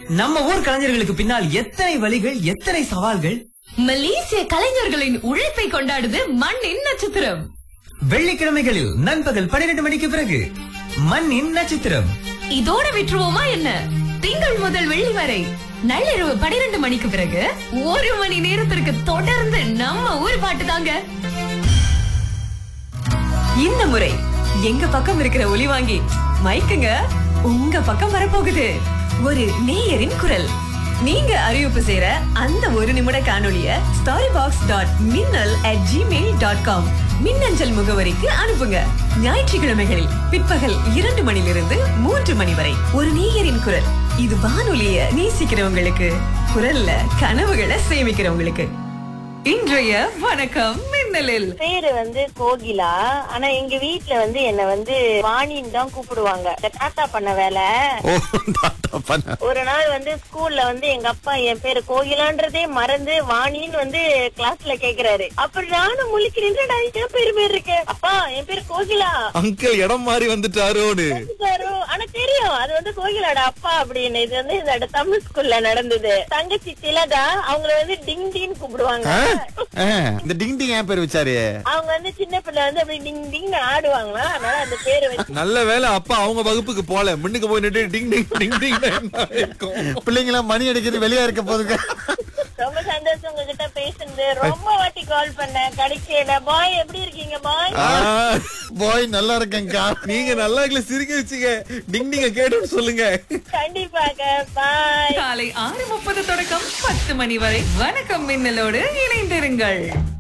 நம்ம ஊர் கலைஞர்களுக்கு பின்னால் எத்தனை வழிகள் எத்தனை சவால்கள் மலேசிய கலைஞர்களின் உழைப்பை கொண்டாடுது மண்ணின் நட்சத்திரம் வெள்ளிக்கிழமைகளில் நண்பகல் பன்னிரண்டு மணிக்கு பிறகு மண்ணின் நட்சத்திரம் இதோட விட்டுருவோமா என்ன திங்கள் முதல் வெள்ளி வரை நள்ளிரவு பனிரெண்டு மணிக்கு பிறகு ஒரு மணி நேரத்திற்கு தொடர்ந்து நம்ம ஊர் பாட்டு தாங்க இந்த முறை எங்க பக்கம் இருக்கிற ஒலி வாங்கி மைக்குங்க உங்க பக்கம் வரப்போகுது ஒரு நேயரின் குரல் நீங்க அறிவிப்பு செய்யற அந்த ஒரு நிமிட காணொளிய ஸ்டாரி பாக்ஸ் டாட் மின்னல் அட் ஜிமெயில் டாட் காம் மின்னஞ்சல் முகவரிக்கு அனுப்புங்க ஞாயிற்றுக்கிழமைகளில் பிற்பகல் இரண்டு மணிலிருந்து மூன்று மணி வரை ஒரு நேயரின் குரல் இது வானொலிய நேசிக்கிறவங்களுக்கு குரல்ல கனவுகளை சேமிக்கிறவங்களுக்கு இன்றைய வணக்கம் மின்னலில் பேரு வந்து கோகிலா ஆனா எங்க வீட்ல வந்து என்ன வந்து வாணின்னு தான் கூப்பிடுவாங்க இந்த டாட்டா பண்ண வேலை ஓ தாத்தா பண்ண ஒரு நாள் வந்து ஸ்கூல்ல வந்து எங்க அப்பா என் பேரு கோகிலான்றதே மறந்து வாணின்னு வந்து கிளாஸ்ல கேக்குறாரு அப்புறம் நானும் முழிக்கிறேன் என் பேரு பேர் இருக்கு அப்பா என் பேரு கோகிலா அங்கிள் இடம் மாறி வந்துட்டாரோன்னு சாரு ஆனா தெரியும் அது வந்து கோகிலோட அப்பா அப்படின்னு இது வந்து இந்த தமிழ் ஸ்கூல்ல நடந்தது தங்கச்சி திலகா அவங்கள வந்து டிங் டின்னு கூப்பிடுவாங்க ஆ? ஆ, இந்த டிங் டிங் ஏன் பேர் வச்சாரு அவங்க வந்து சின்ன பிள்ளை வந்து அப்படி டிங் டிங் ஆடுவாங்களா அதனால அந்த பேரு வச்சு நல்ல வேளை அப்பா அவங்க வகுப்புக்கு போல முன்னுக்கு போய் நின்று டிங் டிங் டிங் டிங் பிள்ளைங்களா மணி அடிக்கிறது வெளியா இருக்க போதுங்க ரொம்ப சந்தோஷம் உங்ககிட்ட பேசுனது ரொம்ப வாட்டி கால் பண்ணேன் கிடைக்கல பாய் எப்படி இருக்கீங்க பாய் பாய் நல்லா இருக்கேங்கா நீங்க நல்லா இருக்கல சிரிக்க வச்சுங்க டிங் டிங்க கேட்டுன்னு சொல்லுங்க கண்டிப்பாக பாய் காலை ஆறு முப்பது தொடக்கம் பத்து மணி வரை வணக்கம் மின்னலோடு இணைந்திருங்கள்